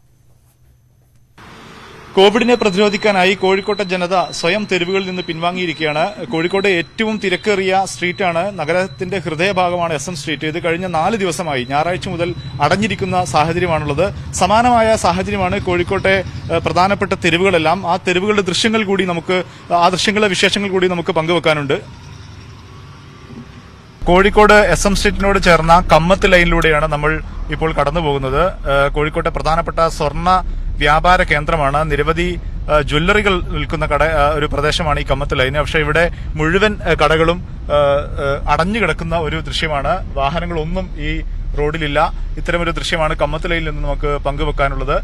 കോവിഡിനെ പ്രതിരോധിക്കാനായി കോഴിക്കോട്ടെ ജനത സ്വയം തെരുവുകളിൽ നിന്ന് പിൻവാങ്ങിയിരിക്കുകയാണ് കോഴിക്കോട് ഏറ്റവും തിരക്കേറിയ സ്ട്രീറ്റാണ് നഗരത്തിന്റെ ഹൃദയഭാഗമാണ് എസ് എം സ്ട്രീറ്റ് ഇത് കഴിഞ്ഞ നാല് ദിവസമായി ഞായറാഴ്ച മുതൽ അടഞ്ഞിരിക്കുന്ന സാഹചര്യമാണുള്ളത് സമാനമായ സാഹചര്യമാണ് കോഴിക്കോട്ടെ ഏഹ്, പ്രധാനപ്പെട്ട തെരുവുകളെല്ലാം ആ തെരുവുകളുടെ ദൃശ്യങ്ങൾ കൂടി നമുക്ക് ആ ദൃശ്യങ്ങളുടെ വിശേഷങ്ങൾ കൂടി നമുക്ക് പങ്കുവെക്കാനുണ്ട് കോഴിക്കോട് എസ് എം സ്ട്രീറ്റിനോട് ചേർന്ന കമ്മത്ത് ലൈനിലൂടെയാണ് നമ്മൾ ഇപ്പോൾ കടന്നു പോകുന്നത് ഏഹ് കോഴിക്കോട്ടെ പ്രധാനപ്പെട്ട സ്വർണ്ണ വ്യാപാര കേന്ദ്രമാണ് നിരവധി ഏഹ് ജ്വല്ലറികൾ വിൽക്കുന്ന കട ഏഹ് ഒരു പ്രദേശമാണ് ഈ കമ്മത്ത് ലൈൻ പക്ഷേ ഇവിടെ മുഴുവൻ ഏഹ് കടകളും ഏഹ് ഏഹ് അടഞ്ഞു കിടക്കുന്ന ഒരു ദൃശ്യമാണ് വാഹനങ്ങളൊന്നും ഈ റോഡിലില്ല ഇത്തരമൊരു ദൃശ്യമാണ് കമ്മത്ത് ലൈനിൽ നിന്ന് നമുക്ക് പങ്കുവെക്കാനുള്ളത്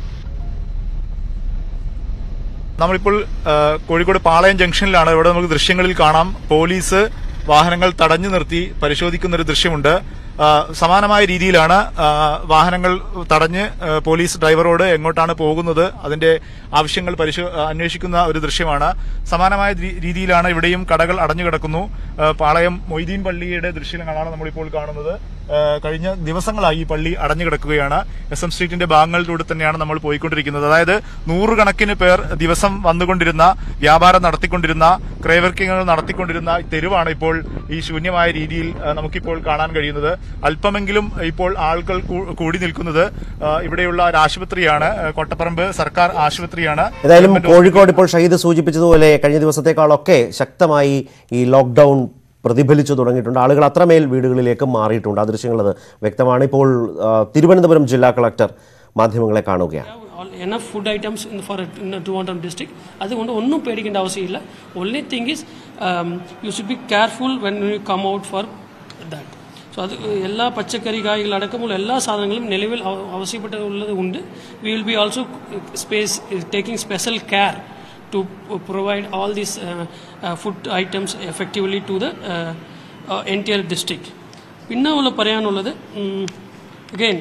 നമ്മളിപ്പോൾ ആ, കോഴിക്കോട് പാളയം ജംഗ്ഷനിലാണ് ഇവിടെ നമുക്ക് ദൃശ്യങ്ങളിൽ കാണാം പോലീസ് വാഹനങ്ങൾ തടഞ്ഞു നിർത്തി പരിശോധിക്കുന്ന ഒരു ദൃശ്യമുണ്ട് ആ, സമാനമായ രീതിയിലാണ് ആ, വാഹനങ്ങൾ തടഞ്ഞ് ആ, പോലീസ് ഡ്രൈവറോട് എങ്ങോട്ടാണ് പോകുന്നത് അതിന്റെ ആവശ്യങ്ങൾ പരിശോ അന്വേഷിക്കുന്ന ഒരു ദൃശ്യമാണ് സമാനമായ രീ- രീതിയിലാണ് ഇവിടെയും കടകൾ അടഞ്ഞു കിടക്കുന്നു ആ, പാളയം മൊയ്തീൻ പള്ളിയുടെ ദൃശ്യങ്ങളാണ് നമ്മളിപ്പോൾ കാണുന്നത് ആ, കഴിഞ്ഞ ദിവസങ്ങളായി ഈ പള്ളി അടഞ്ഞു കിടക്കുകയാണ് എസ് എം സ്ട്രീറ്റിന്റെ ഭാഗങ്ങളിലൂടെ തന്നെയാണ് നമ്മൾ പോയിക്കൊണ്ടിരിക്കുന്നത് അതായത് നൂറുകണക്കിന് പേർ ദിവസം വന്നുകൊണ്ടിരുന്ന വ്യാപാരം നടത്തിക്കൊണ്ടിരുന്ന ക്രയവർക്കിങ്ങൾ നടത്തിക്കൊണ്ടിരുന്ന ഈ തെരുവാണ് ഇപ്പോൾ ഈ ശൂന്യമായ രീതിയിൽ ആ, നമുക്കിപ്പോൾ കാണാൻ കഴിയുന്നത് അല്പമെങ്കിലും ഇപ്പോൾ ആളുകൾ കൂ- കൂടി നിൽക്കുന്നത് ആ, ഇവിടെയുള്ള ഒരു ആശുപത്രിയാണ് ആ, കൊട്ടപ്പറമ്പ് സർക്കാർ ആശുപത്രിയാണ് ഏതായാലും കോഴിക്കോട് ഇപ്പോൾ ഷഹീദ് സൂചിപ്പിച്ചതുപോലെ കഴിഞ്ഞ ദിവസത്തേക്കാളൊക്കെ ശക്തമായി ഈ ലോക്ക്ഡൌൺ പ്രതിഫലിച്ചു തുടങ്ങിയിട്ടുണ്ട് ആളുകൾ അത്രമേൽ വീടുകളിലേക്ക് മാറിയിട്ടുണ്ട് ആ ദൃശ്യങ്ങൾ അത് വ്യക്തമാണ് ഇപ്പോൾ ആ, തിരുവനന്തപുരം ജില്ലാ കളക്ടർ മാധ്യമങ്ങളെ കാണുകയാണ് enough food items in for Trivandrum district അതുകൊണ്ട് ഒന്നും പേടിക്കേണ്ട ആവശ്യമില്ല only thing is you should be careful when you come out for that so അത് എല്ലാ പച്ചക്കറി കായ്കൾ അടക്കമുള്ള എല്ലാ സാധനങ്ങളും നിലവിൽ ആവ- ആവശ്യപ്പെട്ടുള്ളത് ഉണ്ട് we will be also space taking special care to p- provide all these uh, uh, food items effectively to the uh, uh, entire district. പിന്നെ ഉള്ള പറയാനുള്ളത് again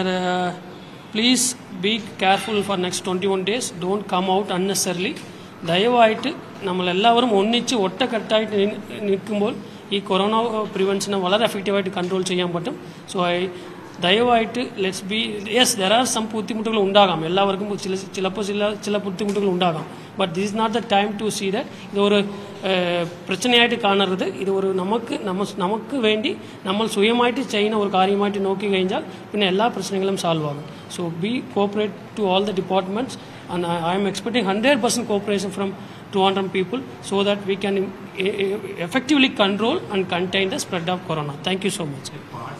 please be careful for next twenty one days don't come out unnecessarily ദയവായിട്ട് നമ്മളെല്ലാവരും ഒന്നിച്ച് ഒറ്റക്കെട്ടായിട്ട് നി- നിൽക്കുമ്പോൾ ഈ corona പ്രിവെൻഷനെ വളരെ എഫക്റ്റീവായിട്ട് കൺട്രോൾ ചെയ്യാൻ പറ്റും സോ ഐ ദയവായിട്ട് let's be yes there are some ബുദ്ധിമുട്ടുകൾ ഉണ്ടാകാം എല്ലാവർക്കും ചില ചിലപ്പോൾ ചില ചില ബുദ്ധിമുട്ടുകൾ ഉണ്ടാകാം but this is not the time to see that ഇത് ഒരു ഏഹ്, പ്രശ്നമായിട്ട് കാണരുത് ഇത് ഒരു നമുക്ക് നമ്മ നമുക്ക് വേണ്ടി നമ്മൾ സ്വയമായിട്ട് ചെയ്യുന്ന ഒരു കാര്യമായിട്ട് നോക്കി കഴിഞ്ഞാൽ പിന്നെ എല്ലാ പ്രശ്നങ്ങളും സോൾവ് ആകും so be cooperate to all the departments and I'm expecting hundred percent cooperation from 200 people so that we can eh, eh, effectively control and contain the spread of corona. Thank you so much.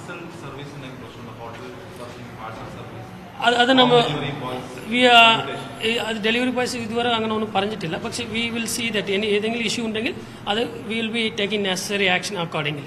അത് അത് നമ്മൾ V അത് delivery boys ഇതുവരെ അങ്ങനെ ഒന്നും പറഞ്ഞിട്ടില്ല പക്ഷേ we will see that ഇനി ഏതെങ്കിലും ഇഷ്യൂ ഉണ്ടെങ്കിൽ അത് we will be taking necessary action accordingly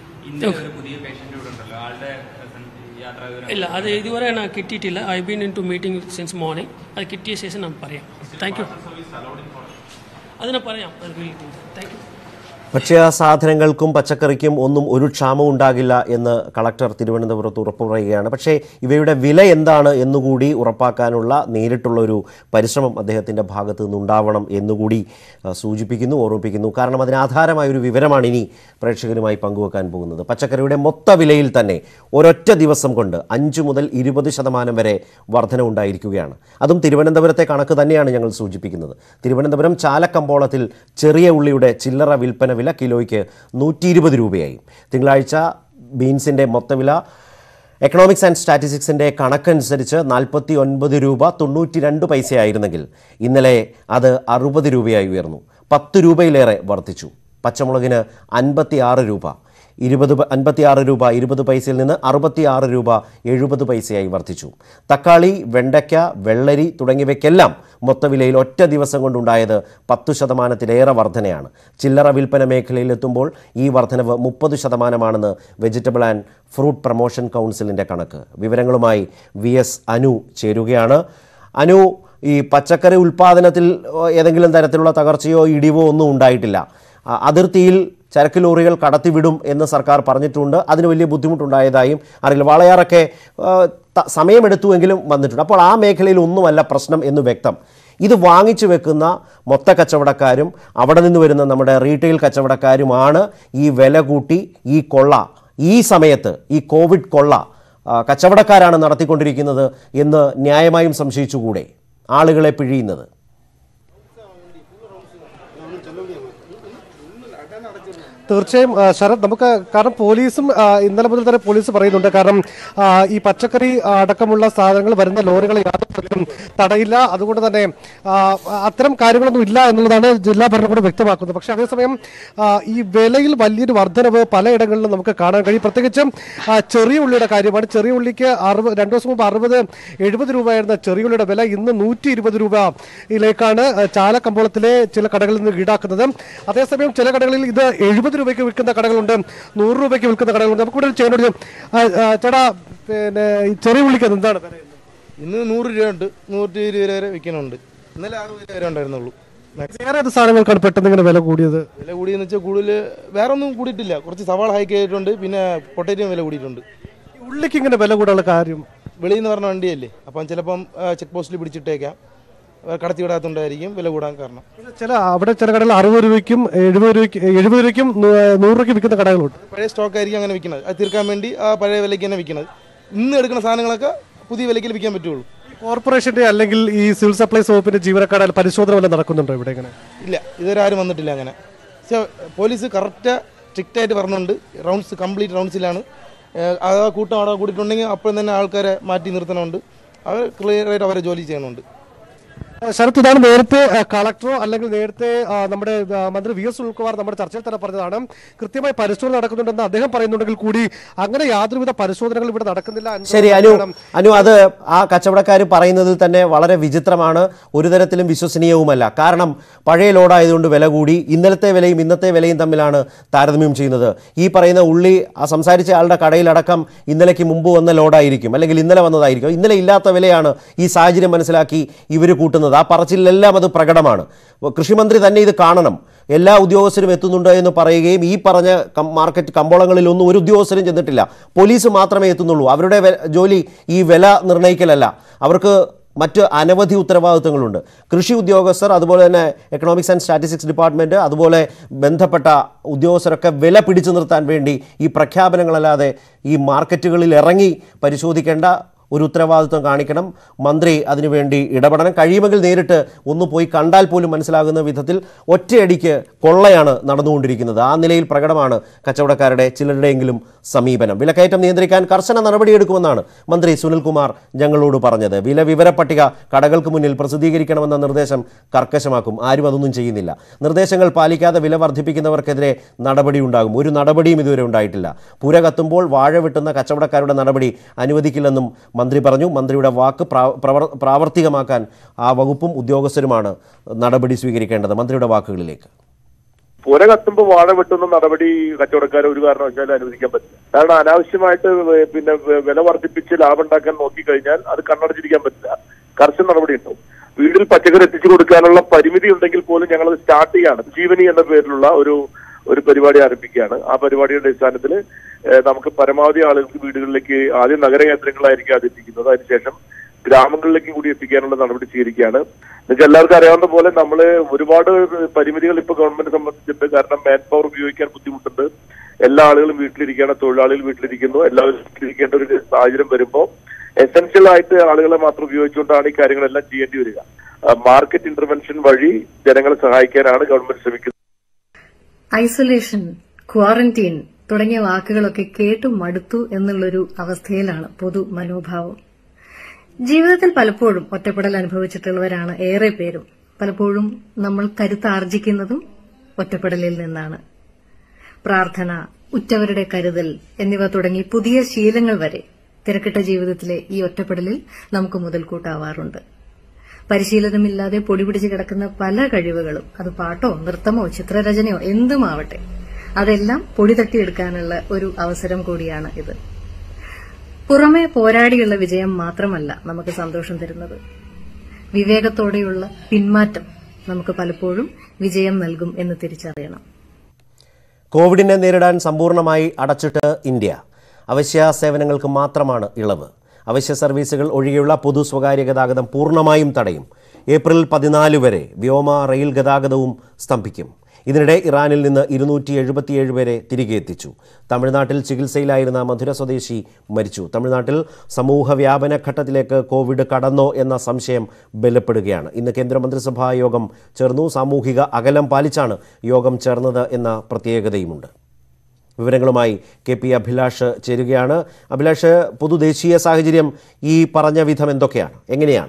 ഇല്ല അത് ഇതുവരെ ഞാൻ കിട്ടിയിട്ടില്ല I been in two meeting since morning അത് കിട്ടിയ ശേഷം ഞാൻ പറയാം താങ്ക് യു അതിനെ പറയാം അത് താങ്ക് യു ഭക്ഷ്യ സാധനങ്ങൾക്കും പച്ചക്കറിക്കും ഒന്നും ഒരു ക്ഷാമവും ഉണ്ടാകില്ല എന്ന് കളക്ടർ തിരുവനന്തപുരത്ത് ഉറപ്പു പറയുകയാണ് പക്ഷേ ഇവയുടെ വില എന്താണ് എന്നുകൂടി ഉറപ്പാക്കാനുള്ള നേരിട്ടുള്ള ഒരു പരിശ്രമം അദ്ദേഹത്തിൻ്റെ ഭാഗത്തു നിന്നുണ്ടാവണം എന്നുകൂടി ആ, സൂചിപ്പിക്കുന്നു ഓർമ്മിപ്പിക്കുന്നു കാരണം അതിനാധാരമായ ഒരു വിവരമാണ് ഇനി പ്രേക്ഷകരുമായി പങ്കുവെക്കാൻ പോകുന്നത് പച്ചക്കറിയുടെ മൊത്ത വിലയിൽ തന്നെ ഒരൊറ്റ ദിവസം കൊണ്ട് അഞ്ച് മുതൽ ഇരുപത് ശതമാനം വരെ വർധന ഉണ്ടായിരിക്കുകയാണ് അതും തിരുവനന്തപുരത്തെ കണക്ക് തന്നെയാണ് ഞങ്ങൾ സൂചിപ്പിക്കുന്നത് തിരുവനന്തപുരം ചാലക്കമ്പോളത്തിൽ ചെറിയ ഉള്ളിയുടെ ചില്ലറ വിൽപ്പന വില കിലോയ്ക്ക് നൂറ്റി ഇരുപത് രൂപയായി തിങ്കളാഴ്ച ബീൻസിൻ്റെ മൊത്തവില എക്കണോമിക്സ് ആൻഡ് സ്റ്റാറ്റിസ്റ്റിക്സിൻ്റെ കണക്കനുസരിച്ച് നാൽപ്പത്തി ഒൻപത് രൂപ തൊണ്ണൂറ്റി രണ്ട് പൈസയായിരുന്നെങ്കിൽ ഇന്നലെ അത് അറുപത് രൂപയായി ഉയർന്നു പത്ത് രൂപയിലേറെ വർദ്ധിച്ചു പച്ചമുളകിന് അൻപത്തി ആറ് രൂപ ഇരുപത് പ- അൻപത്തിയാറ് രൂപ ഇരുപത് പൈസയിൽ നിന്ന് അറുപത്തിയാറ് രൂപ എഴുപത് പൈസയായി വർദ്ധിച്ചു തക്കാളി വെണ്ടയ്ക്ക വെള്ളരി തുടങ്ങിയവയ്ക്കെല്ലാം മൊത്തവിലയിൽ ഒറ്റ ദിവസം കൊണ്ടുണ്ടായത് പത്തു ശതമാനത്തിലേറെ വർധനയാണ് ചില്ലറ വിൽപ്പന മേഖലയിൽ എത്തുമ്പോൾ ഈ വർധനവ് മുപ്പത് ശതമാനമാണെന്ന് വെജിറ്റബിൾ ആൻഡ് ഫ്രൂട്ട് പ്രൊമോഷൻ കൗൺസിലിൻ്റെ കണക്ക് വിവരങ്ങളുമായി വി എസ് അനു ചേരുകയാണ് അനു ഈ പച്ചക്കറി ഉൽപ്പാദനത്തിൽ ഏഹ്, ഏതെങ്കിലും തരത്തിലുള്ള തകർച്ചയോ ഇടിവോ ഒന്നും ഉണ്ടായിട്ടില്ല ആ, അതിർത്തിയിൽ ചരക്ക് ലോറികൾ കടത്തിവിടും എന്ന് സർക്കാർ പറഞ്ഞിട്ടുണ്ട് അതിന് വലിയ ബുദ്ധിമുട്ടുണ്ടായതായും അറിയില്ല വാളയാറൊക്കെ ആ, ത- സമയമെടുത്തുവെങ്കിലും വന്നിട്ടുണ്ട് അപ്പോൾ ആ മേഖലയിൽ ഒന്നുമല്ല പ്രശ്നം എന്ന് വ്യക്തം ഇത് വാങ്ങിച്ചു വെക്കുന്ന മൊത്ത കച്ചവടക്കാരും അവിടെ നിന്ന് വരുന്ന നമ്മുടെ റീറ്റെയിൽ കച്ചവടക്കാരുമാണ് ഈ വില കൂട്ടി ഈ കൊള്ള ഈ സമയത്ത് ഈ കോവിഡ് കൊള്ള ആ, കച്ചവടക്കാരാണ് നടത്തിക്കൊണ്ടിരിക്കുന്നത് എന്ന് ന്യായമായും സംശയിച്ചുകൂടെ ആളുകളെ പിഴിയുന്നത് തീർച്ചയായും ആ, ശരത് നമുക്ക് കാരണം പോലീസും ആ, ഇന്നലെ മുതൽ തന്നെ പോലീസ് പറയുന്നുണ്ട് കാരണം ആ, ഈ പച്ചക്കറി ആ, അടക്കമുള്ള സാധനങ്ങൾ വരുന്ന ലോറികളെ യാതൊരു തരത്തിലും തടയില്ല അതുകൊണ്ട് തന്നെ ആ, അത്തരം കാര്യങ്ങളൊന്നും ഇല്ല എന്നുള്ളതാണ് ജില്ലാ ഭരണകൂടം വ്യക്തമാക്കുന്നത് പക്ഷേ അതേസമയം ആ, ഈ വിലയിൽ വലിയൊരു വർധനവ് പലയിടങ്ങളിലും നമുക്ക് കാണാൻ കഴിയും പ്രത്യേകിച്ചും ആ, ചെറിയ ഉള്ളിയുടെ കാര്യമാണ് ചെറിയ ഉള്ളിക്ക് അറുപത് രണ്ടു ദിവസം മുമ്പ് അറുപത് എഴുപത് രൂപയായിരുന്ന ചെറിയ ഉള്ളിയുടെ വില ഇന്ന് നൂറ്റി ഇരുപത് രൂപയിലേക്കാണ് ആ, ചാലക്കമ്പോളത്തിലെ ചില കടകളിൽ നിന്ന് ഈടാക്കുന്നത് അതേസമയം ചില കടകളിൽ ഇത് എഴുപത് രൂപയ്ക്ക് വിൽക്കുന്ന കടകളുണ്ട് നൂറ് രൂപയ്ക്ക് വിൽക്കുന്ന കടകളുണ്ട് നമുക്ക് കൂടുതൽ ചെയ്യാൻ ചേട്ടാ പിന്നെ ഈ ചെറിയ ഉള്ളിക്ക് എന്താണ് വില ഇന്ന് നൂറ് രൂപ ഉണ്ട് നൂറ്റി ഇരുപത് രൂപ വരെ വിൽക്കുന്നുണ്ട് ഇന്നലെ അറുപത് രൂപ വരെ ഉണ്ടായിരുന്നുള്ളൂ വേറെ ഏത് സാധനങ്ങൾക്കാണ് പെട്ടെന്ന് ഇങ്ങനെ വില കൂടിയത് വില കൂടിയെന്ന് വെച്ചാൽ കൂടുതൽ വേറെ ഒന്നും കൂടിയിട്ടില്ല കുറച്ച് സവാള ഹൈക്ക് ആയിട്ടുണ്ട് പിന്നെ പൊട്ടേറ്റവും വില കൂടിയിട്ടുണ്ട് ഈ ഉള്ളിക്ക് ഇങ്ങനെ വില കൂടാനുള്ള കാര്യം വെളിയിൽ നിന്ന് പറഞ്ഞ വണ്ടിയല്ലേ അപ്പം ചിലപ്പം ചെക്ക് പോസ്റ്റിൽ പിടിച്ചിട്ടേക്കാം അവർ കടത്തി വിടാത്തതുകൊണ്ടായിരിക്കും വില കൂടാൻ കാരണം ചില അവിടെ ചില കടകളിൽ അറുപത് രൂപയ്ക്കും എഴുപത് രൂപയ്ക്ക് എഴുപത് രൂപയ്ക്കും നൂ- നൂറ് രൂപയ്ക്ക് വിൽക്കുന്ന കടകളുണ്ട് പഴയ സ്റ്റോക്ക് ആയിരിക്കും അങ്ങനെ വിൽക്കുന്നത് അത് തീർക്കാൻ വേണ്ടി ആ പഴയ വിലയ്ക്ക് തന്നെ വിൽക്കുന്നത് ഇന്ന് എടുക്കുന്ന സാധനങ്ങളൊക്കെ പുതിയ വിലയ്ക്ക് വിൽക്കാൻ പറ്റുള്ളൂ കോർപ്പറേഷന്റെ അല്ലെങ്കിൽ ഈ സിവിൽ സപ്ലൈസ് വകുപ്പിന്റെ ജീവനക്കാരുടെ പരിശോധന വല്ല നടക്കുന്നുണ്ടോ ഇവിടെ ഇങ്ങനെ ഇല്ല ഇതുവരെ ആരും വന്നിട്ടില്ല അങ്ങനെ പക്ഷേ പോലീസ് കറക്റ്റ് സ്ട്രിക്റ്റ് ആയിട്ട് പറഞ്ഞുകൊണ്ട് റൗണ്ട്സ് കംപ്ലീറ്റ് റൗണ്ട്സിലാണ് ഏഹ് ആ കൂട്ടം അവിടെ കൂടിയിട്ടുണ്ടെങ്കിൽ അപ്പോഴും തന്നെ ആൾക്കാരെ മാറ്റി നിർത്തണമുണ്ട് അവർ ക്ലിയർ ആയിട്ട് അവരെ ജോലി ചെയ്യണമുണ്ട് ശരത് ഇതാണ് നേരത്തെ ആ, കളക്ടറോ അല്ലെങ്കിൽ നേരത്തെ ആ, നമ്മുടെ ആ, മന്ത്രി വി എസ് സുനിൽകുമാർ നമ്മുടെ ചർച്ചയിൽ തന്നെ പറഞ്ഞതാണ് കൃത്യമായി പരിശോധന നടക്കുന്നുണ്ടെന്ന് അദ്ദേഹം പറയുന്നുണ്ടെങ്കിൽ കൂടി അങ്ങനെ യാതൊരുവിധ പരിശോധനകൾ ഇവിടെ നടക്കുന്നില്ല എന്നത് ശരി അനു വേണം. അനു അത് ആ കച്ചവടക്കാർ പറയുന്നതിൽ തന്നെ വളരെ വിചിത്രമാണ് ഒരു തരത്തിലും വിശ്വസനീയവുമല്ല കാരണം പഴയ ലോഡായതുകൊണ്ട് വില കൂടി ഇന്നലത്തെ വിലയും ഇന്നത്തെ വിലയും തമ്മിലാണ് താരതമ്യം ചെയ്യുന്നത് ഈ പറയുന്ന ഉള്ളി ആ സംസാരിച്ച ആളുടെ കടയിലടക്കം ഇന്നലേക്ക് മുമ്പ് വന്ന ലോഡായിരിക്കും അല്ലെങ്കിൽ ഇന്നലെ വന്നതായിരിക്കും ഇന്നലെ ഇല്ലാത്ത വിലയാണ് ഈ സാഹചര്യം മനസ്സിലാക്കി ഇവർ കൂട്ടുന്നത് ആ പറച്ചിലെല്ലാം അത് പ്രകടമാണ് കൃഷിമന്ത്രി തന്നെ ഇത് കാണണം എല്ലാ ഉദ്യോഗസ്ഥരും എത്തുന്നുണ്ട് എന്ന് പറയുകയും ഈ പറഞ്ഞ കം- മാർക്കറ്റ് കമ്പോളങ്ങളിലൊന്നും ഒരു ഉദ്യോഗസ്ഥരും ചെന്നിട്ടില്ല പോലീസ് മാത്രമേ എത്തുന്നുള്ളൂ അവരുടെ വെ- ജോലി ഈ വില നിർണ്ണയിക്കലല്ല അവർക്ക് മറ്റ് അനവധി ഉത്തരവാദിത്തങ്ങളുണ്ട് കൃഷി ഉദ്യോഗസ്ഥർ അതുപോലെ തന്നെ എക്കണോമിക്സ് ആൻഡ് സ്റ്റാറ്റിസ്റ്റിക്സ് ഡിപ്പാർട്ട്മെൻറ്റ് അതുപോലെ ബന്ധപ്പെട്ട ഉദ്യോഗസ്ഥരൊക്കെ വില പിടിച്ചു നിർത്താൻ വേണ്ടി ഈ പ്രഖ്യാപനങ്ങളല്ലാതെ ഈ മാർക്കറ്റുകളിൽ ഇറങ്ങി പരിശോധിക്കേണ്ട ഒരു ഉത്തരവാദിത്വം കാണിക്കണം മന്ത്രി അതിനുവേണ്ടി ഇടപെടണം കഴിയുമെങ്കിൽ നേരിട്ട് ഒന്ന് പോയി കണ്ടാൽ പോലും മനസ്സിലാകുന്ന വിധത്തിൽ ഒറ്റയടിക്ക് കൊള്ളയാണ് നടന്നുകൊണ്ടിരിക്കുന്നത് ആ നിലയിൽ പ്രകടമാണ് കച്ചവടക്കാരുടെ ചിലരുടെയെങ്കിലും സമീപനം വിലക്കയറ്റം നിയന്ത്രിക്കാൻ കർശന നടപടിയെടുക്കുമെന്നാണ് മന്ത്രി സുനിൽകുമാർ ഞങ്ങളോട് പറഞ്ഞത് വില വിവര പട്ടിക കടകൾക്ക് മുന്നിൽ പ്രസിദ്ധീകരിക്കണമെന്ന നിർദ്ദേശം കർക്കശമാക്കും ആരും അതൊന്നും ചെയ്യുന്നില്ല നിർദ്ദേശങ്ങൾ പാലിക്കാതെ വില വർദ്ധിപ്പിക്കുന്നവർക്കെതിരെ നടപടിയുണ്ടാകും ഒരു നടപടിയും ഇതുവരെ ഉണ്ടായിട്ടില്ല പുര കത്തുമ്പോൾ വാഴ വെട്ടുന്ന കച്ചവടക്കാരുടെ നടപടി അനുവദിക്കില്ലെന്നും മന്ത്രി പറഞ്ഞു മന്ത്രിയുടെ വാക്ക് പ്രാ- പ്രവർ- പ്രാവർത്തികമാക്കാൻ ആ വകുപ്പും ഉദ്യോഗസ്ഥരുമാണ് നടപടി സ്വീകരിക്കേണ്ടത് മന്ത്രിയുടെ വാക്കുകളിലേക്ക് പുര കത്തുമ്പോൾ വാഴ വെട്ടുന്ന നടപടി കച്ചവടക്കാരെ ഒരു കാരണവശാലും അനുവദിക്കാൻ പറ്റില്ല കാരണം അനാവശ്യമായിട്ട് വെ- പിന്നെ വെ- വില വർദ്ധിപ്പിച്ച് ലാഭം ഉണ്ടാക്കാൻ നോക്കിക്കഴിഞ്ഞാൽ അത് കണ്ണടച്ചിരിക്കാൻ പറ്റില്ല കർശന നടപടി ഉണ്ടാവും വീട്ടിൽ പച്ചക്കറി എത്തിച്ചു കൊടുക്കാനുള്ള പരിമിതി ഉണ്ടെങ്കിൽ പോലും ഞങ്ങൾ സ്റ്റാർട്ട് ചെയ്യാണ് ജീവനി എന്ന പേരിലുള്ള ഒരു ഒരു പരിപാടി ആരംഭിക്കുകയാണ് ആ പരിപാടിയുടെ അടിസ്ഥാനത്തിൽ നമുക്ക് പരമാവധി ആളുകൾക്ക് വീടുകളിലേക്ക് ആദ്യം നഗരകേന്ദ്രങ്ങളായിരിക്കും ആദ്യം എത്തിക്കുന്നത് അതിനുശേഷം ഗ്രാമങ്ങളിലേക്ക് കൂടി എത്തിക്കാനുള്ള നടപടി സ്വീകരിക്കുകയാണ് നിങ്ങൾക്ക് എല്ലാവർക്കും അറിയാവുന്ന പോലെ നമ്മൾ ഒരുപാട് പരിമിതികൾ ഇപ്പൊ ഗവൺമെന്റ് സംബന്ധിച്ചിട്ടുണ്ട് കാരണം മാൻ പവർ ഉപയോഗിക്കാൻ ബുദ്ധിമുട്ടുണ്ട് എല്ലാ ആളുകളും വീട്ടിലിരിക്കുകയാണ് തൊഴിലാളികൾ വീട്ടിലിരിക്കുന്നു എല്ലാവരും വീട്ടിലിരിക്കേണ്ട ഒരു സാഹചര്യം വരുമ്പോൾ എസെൻഷ്യൽ ആയിട്ട് ആളുകളെ മാത്രം ഉപയോഗിച്ചുകൊണ്ടാണ് ഈ കാര്യങ്ങളെല്ലാം ചെയ്യേണ്ടി വരിക മാർക്കറ്റ് ഇന്റർവെൻഷൻ വഴി ജനങ്ങളെ സഹായിക്കാനാണ് ഗവൺമെന്റ് ശ്രമിക്കുന്നത് ഐസൊലേഷൻ ക്വാറന്റീൻ തുടങ്ങിയ വാക്കുകളൊക്കെ കേട്ടു മടുത്തു എന്നുള്ളൊരു അവസ്ഥയിലാണ് പൊതു മനോഭാവം ജീവിതത്തിൽ പലപ്പോഴും ഒറ്റപ്പെടൽ അനുഭവിച്ചിട്ടുള്ളവരാണ് ഏറെ പേരും പലപ്പോഴും നമ്മൾ കരുത്താർജിക്കുന്നതും ഒറ്റപ്പെടലിൽ നിന്നാണ് പ്രാർത്ഥന ഉറ്റവരുടെ കരുതൽ എന്നിവ തുടങ്ങി പുതിയ ശീലങ്ങൾ വരെ തിരക്കിട്ട ജീവിതത്തിലെ ഈ ഒറ്റപ്പെടലിൽ നമുക്ക് മുതൽക്കൂട്ടാവാറുണ്ട് പരിശീലനമില്ലാതെ പൊടിപിടിച്ച് കിടക്കുന്ന പല കഴിവുകളും അത് പാട്ടോ നൃത്തമോ ചിത്രരചനയോ എന്തുമാവട്ടെ അതെല്ലാം പൊടി തട്ടിയെടുക്കാനുള്ള ഒരു അവസരം കൂടിയാണ് ഇത് പുറമെ പോരാടിയുള്ള വിജയം മാത്രമല്ല നമുക്ക് സന്തോഷം തരുന്നത് വിവേകത്തോടെയുള്ള പിന്മാറ്റം നമുക്ക് പലപ്പോഴും വിജയം നൽകും എന്ന് തിരിച്ചറിയണം കോവിഡിനെ നേരിടാൻ സമ്പൂർണ്ണമായി അടച്ചിട്ട് ഇന്ത്യ അവശ്യ സേവനങ്ങൾക്ക് മാത്രമാണ് ഇളവ് അവശ്യ സർവീസുകൾ ഒഴികെയുള്ള പൊതു സ്വകാര്യ ഗതാഗതം പൂർണ്ണമായും തടയും ഏപ്രിൽ പതിനാല് വരെ വ്യോമ റെയിൽ ഗതാഗതവും സ്തംഭിക്കും ഇതിനിടെ ഇറാനിൽ നിന്ന് ഇരുന്നൂറ്റി എഴുപത്തിയേഴ് പേരെ തിരികെ എത്തിച്ചു തമിഴ്നാട്ടിൽ ചികിത്സയിലായിരുന്ന മധുര സ്വദേശി മരിച്ചു തമിഴ്നാട്ടിൽ സമൂഹ വ്യാപന ഘട്ടത്തിലേക്ക് കോവിഡ് കടന്നോ എന്ന സംശയം ബലപ്പെടുകയാണ് ഇന്ന് കേന്ദ്രമന്ത്രിസഭാ യോഗം ചേർന്നു സാമൂഹിക അകലം പാലിച്ചാണ് യോഗം ചേർന്നത് എന്ന പ്രത്യേകതയുമുണ്ട് വിവരങ്ങളുമായി കെ പി അഭിലാഷ് ചേരുകയാണ് അഭിലാഷ് പൊതുദേശീയ സാഹചര്യം ഈ പറഞ്ഞ വിധം എന്തൊക്കെയാണ് എങ്ങനെയാണ്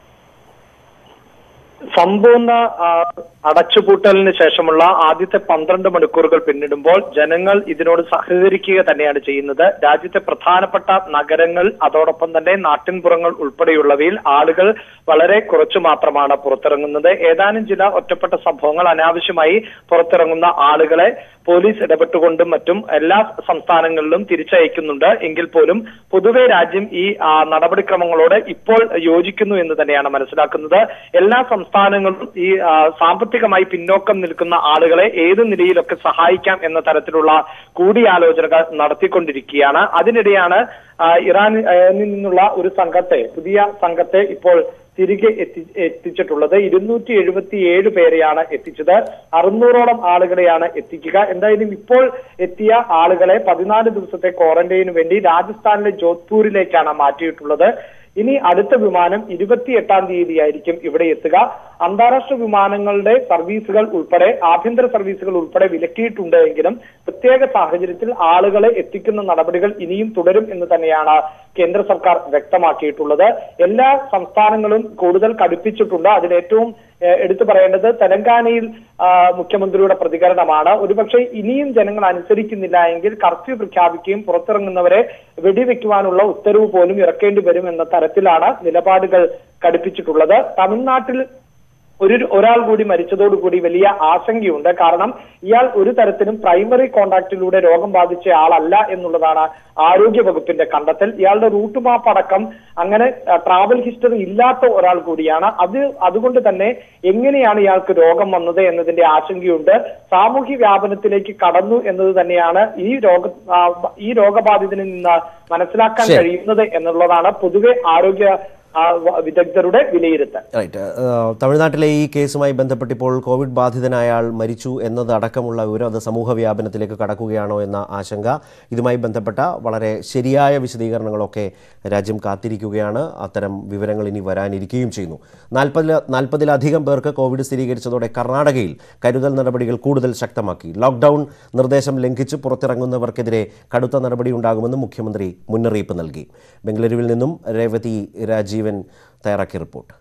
സമ്പൂർണ്ണ ആ, അടച്ചുപൂട്ടലിന് ശേഷമുള്ള ആദ്യത്തെ പന്ത്രണ്ട് മണിക്കൂറുകൾ പിന്നിടുമ്പോൾ ജനങ്ങൾ ഇതിനോട് സഹകരിക്കുക തന്നെയാണ് ചെയ്യുന്നത് രാജ്യത്തെ പ്രധാനപ്പെട്ട നഗരങ്ങൾ അതോടൊപ്പം തന്നെ നാട്ടിൻപുറങ്ങൾ ഉൾപ്പെടെയുള്ളവയിൽ ആളുകൾ വളരെ കുറച്ചു മാത്രമാണ് പുറത്തിറങ്ങുന്നത് ഏതാനും ചില ഒറ്റപ്പെട്ട സംഭവങ്ങൾ അനാവശ്യമായി പുറത്തിറങ്ങുന്ന ആളുകളെ പോലീസ് ഇടപെട്ടുകൊണ്ടും മറ്റും എല്ലാ സംസ്ഥാനങ്ങളിലും തിരിച്ചയക്കുന്നുണ്ട് എങ്കിൽ പോലും പൊതുവെ രാജ്യം ഈ ആ, നടപടിക്രമങ്ങളോട് ഇപ്പോൾ യോജിക്കുന്നു എന്ന് തന്നെയാണ് മനസ്സിലാക്കുന്നത് എല്ലാ സംസ്ഥാനങ്ങളും ഈ ആ, സാമ്പത്തികമായി പിന്നോക്കം നിൽക്കുന്ന ആളുകളെ ഏത് നിലയിലൊക്കെ സഹായിക്കാം എന്ന തരത്തിലുള്ള കൂടിയാലോചനകൾ നടത്തിക്കൊണ്ടിരിക്കുകയാണ് അതിനിടെയാണ് ആ, ഇറാനിൽ നിന്നുള്ള ഒരു സംഘത്തെ പുതിയ സംഘത്തെ ഇപ്പോൾ തിരികെ എത്തി എത്തിച്ചിട്ടുള്ളത് ഇരുന്നൂറ്റി എഴുപത്തി ഏഴ് പേരെയാണ് എത്തിച്ചത് അറുന്നൂറോളം ആളുകളെയാണ് എത്തിക്കുക എന്തായാലും ഇപ്പോൾ എത്തിയ ആളുകളെ പതിനാല് ദിവസത്തെ ക്വാറന്റൈനു വേണ്ടി രാജസ്ഥാനിലെ ജോധ്പൂരിലേക്കാണ് മാറ്റിയിട്ടുള്ളത് ഇനി അടുത്ത വിമാനം ഇരുപത്തിയെട്ടാം തീയതിയായിരിക്കും ഇവിടെ എത്തുക അന്താരാഷ്ട്ര വിമാനങ്ങളുടെ സർവീസുകൾ ഉൾപ്പെടെ ആഭ്യന്തര സർവീസുകൾ ഉൾപ്പെടെ വിലക്കിയിട്ടുണ്ട് എങ്കിലും പ്രത്യേക സാഹചര്യത്തിൽ ആളുകളെ എത്തിക്കുന്ന നടപടികൾ ഇനിയും തുടരും എന്ന് തന്നെയാണ് കേന്ദ്ര സർക്കാർ വ്യക്തമാക്കിയിട്ടുള്ളത് എല്ലാ സംസ്ഥാനങ്ങളും കൂടുതൽ കടുപ്പിച്ചിട്ടുണ്ട് അതിൽ ഏറ്റവും ഏഹ്, എടുത്തു പറയേണ്ടത് തെലങ്കാനയിൽ ആ, മുഖ്യമന്ത്രിയുടെ പ്രതികരണമാണ് ഒരുപക്ഷെ ഇനിയും ജനങ്ങൾ അനുസരിക്കുന്നില്ല എങ്കിൽ കർഫ്യൂ പ്രഖ്യാപിക്കുകയും പുറത്തിറങ്ങുന്നവരെ വെടിവെക്കുവാനുള്ള ഉത്തരവ് പോലും ഇറക്കേണ്ടി വരും എന്ന തരത്തിലാണ് നിലപാടുകൾ കടുപ്പിച്ചിട്ടുള്ളത് തമിഴ്നാട്ടിൽ ഒരു ഒരാൾ കൂടി മരിച്ചതോടുകൂടി വലിയ ആശങ്കയുണ്ട് കാരണം ഇയാൾ ഒരു തരത്തിലും പ്രൈമറി കോണ്ടാക്റ്റിലൂടെ രോഗം ബാധിച്ച ആളല്ല എന്നുള്ളതാണ് ആരോഗ്യ വകുപ്പിന്റെ കണ്ടെത്തൽ ഇയാളുടെ റൂട്ട് മാപ്പ് അടക്കം അങ്ങനെ ആ, ട്രാവൽ ഹിസ്റ്ററി ഇല്ലാത്ത ഒരാൾ കൂടിയാണ് അത് അതുകൊണ്ട് തന്നെ എങ്ങനെയാണ് ഇയാൾക്ക് രോഗം വന്നത് എന്നതിന്റെ ആശങ്കയുണ്ട് സാമൂഹ്യ വ്യാപനത്തിലേക്ക് കടന്നു എന്നത് തന്നെയാണ് ഈ രോഗ ആ, ഈ രോഗബാധിതനിൽ നിന്ന് മനസ്സിലാക്കാൻ ശരി. കഴിയുന്നത് എന്നുള്ളതാണ് പൊതുവെ ആരോഗ്യ ആ, വ- വിദഗ്ധരുടെ വിലയിരുത്തൽ റൈറ്റ് ഏഹ്, തമിഴ്നാട്ടിലെ ഈ കേസുമായി ബന്ധപ്പെട്ട് ഇപ്പോൾ കോവിഡ് ബാധിതനായ ആൾ മരിച്ചു എന്നത് അടക്കമുള്ള വിവരം അത് സമൂഹ വ്യാപനത്തിലേക്ക് കടക്കുകയാണോ എന്ന ആശങ്ക ഇതുമായി ബന്ധപ്പെട്ട വളരെ ശരിയായ വിശദീകരണങ്ങളൊക്കെ രാജ്യം കാത്തിരിക്കുകയാണ് അത്തരം വിവരങ്ങൾ ഇനി വരാനിരിക്കുകയും ചെയ്യുന്നു നാൽപ്പതിൽ നാൽപ്പതിലധികം പേർക്ക് കോവിഡ് സ്ഥിരീകരിച്ചതോടെ കർണാടകയിൽ കരുതൽ നടപടികൾ കൂടുതൽ ശക്തമാക്കി ലോക്ക്ഡൌൺ നിർദ്ദേശം ലംഘിച്ച് പുറത്തിറങ്ങുന്നവർക്കെതിരെ കടുത്ത നടപടി ഉണ്ടാകുമെന്ന് മുഖ്യമന്ത്രി മുന്നറിയിപ്പ് നൽകി ബംഗളൂരുവിൽ നിന്നും രേവതി രാജീവൻ തയ്യാറാക്കിയ റിപ്പോർട്ട്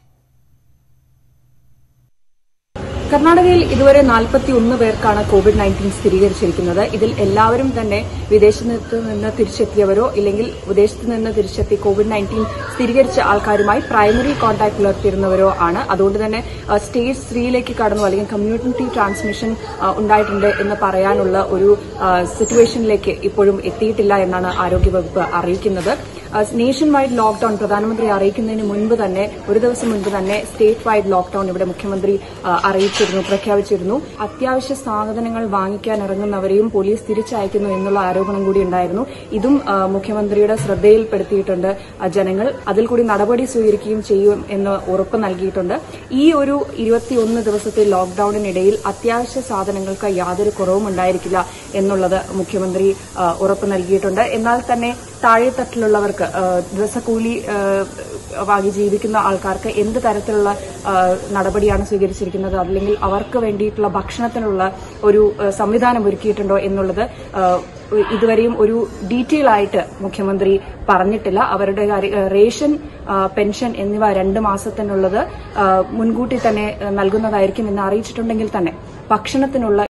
കർണാടകയിൽ ഇതുവരെ നാൽപ്പത്തി ഒന്ന് പേർക്കാണ് കോവിഡ് നയൻറ്റീൻ സ്ഥിരീകരിച്ചിരിക്കുന്നത് ഇതിൽ എല്ലാവരും തന്നെ വിദേശത്ത് നിന്ന് തിരിച്ചെത്തിയവരോ ഇല്ലെങ്കിൽ വിദേശത്ത് നിന്ന് തിരിച്ചെത്തി കോവിഡ് നയൻറ്റീൻ സ്ഥിരീകരിച്ച ആൾക്കാരുമായി പ്രൈമറി കോൺടാക്ട് പുലർത്തിയിരുന്നവരോ ആണ് അതുകൊണ്ട് തന്നെ ആ, സ്റ്റേജ് ത്രീയിലേക്ക് കടന്നു അല്ലെങ്കിൽ കമ്മ്യൂണിറ്റി ട്രാൻസ്മിഷൻ ആ, ഉണ്ടായിട്ടുണ്ട് എന്ന് പറയാനുള്ള ഒരു ആ, സിറ്റുവേഷനിലേക്ക് ഇപ്പോഴും എത്തിയിട്ടില്ല എന്നാണ് ആരോഗ്യവകുപ്പ് അറിയിക്കുന്നത് നേഷൻ വൈഡ് ലോക്ഡൌൺ പ്രധാനമന്ത്രി അറിയിക്കുന്നതിന് മുൻപ് തന്നെ ഒരു ദിവസം മുൻപ് തന്നെ സ്റ്റേറ്റ് വൈഡ് ലോക്ഡൌൺ ഇവിടെ മുഖ്യമന്ത്രി ആ, അറിയിച്ചിരുന്നു പ്രഖ്യാപിച്ചിരുന്നു അത്യാവശ്യ സാധനങ്ങൾ വാങ്ങിക്കാൻ ഇറങ്ങുന്നവരെയും പോലീസ് തിരിച്ചയക്കുന്നു എന്നുള്ള ആരോപണം കൂടി ഉണ്ടായിരുന്നു ഇതും ആ, മുഖ്യമന്ത്രിയുടെ ശ്രദ്ധയിൽപ്പെടുത്തിയിട്ടുണ്ട് ആ, ജനങ്ങൾ അതിൽ കൂടി നടപടി സ്വീകരിക്കുകയും ചെയ്യും എന്ന് ഉറപ്പ് നൽകിയിട്ടുണ്ട് ഈ ഒരു ഇരുപത്തിയൊന്ന് ദിവസത്തെ ലോക്ഡൌണിനിടയിൽ അത്യാവശ്യ സാധനങ്ങൾക്ക് യാതൊരു കുറവും ഉണ്ടായിരിക്കില്ല എന്നുള്ളത് മുഖ്യമന്ത്രി ആ, ഉറപ്പ് നൽകിയിട്ടുണ്ട് എന്നാൽ തന്നെ താഴെത്തട്ടിലുള്ളവർക്ക് ആ, ദിവസക്കൂലി ആ, വാങ്ങി ജീവിക്കുന്ന ആൾക്കാർക്ക് എന്ത് തരത്തിലുള്ള ആ, നടപടിയാണ് സ്വീകരിച്ചിരിക്കുന്നത് അല്ലെങ്കിൽ അവർക്ക് വേണ്ടിയിട്ടുള്ള ഭക്ഷണത്തിനുള്ള ഒരു ആ, സംവിധാനം ഒരുക്കിയിട്ടുണ്ടോ എന്നുള്ളത് ആ, ഇതുവരെയും ഒരു ഡീറ്റെയിൽ ആയിട്ട് മുഖ്യമന്ത്രി പറഞ്ഞിട്ടില്ല അവരുടെ കാര്യ- ആ, റേഷൻ ആ, പെൻഷൻ എന്നിവ രണ്ട് മാസത്തിനുള്ളത് ആ, മുൻകൂട്ടി തന്നെ ആ, നൽകുന്നതായിരിക്കും എന്ന് അറിയിച്ചിട്ടുണ്ടെങ്കിൽ തന്നെ ഭക്ഷണത്തിനുള്ള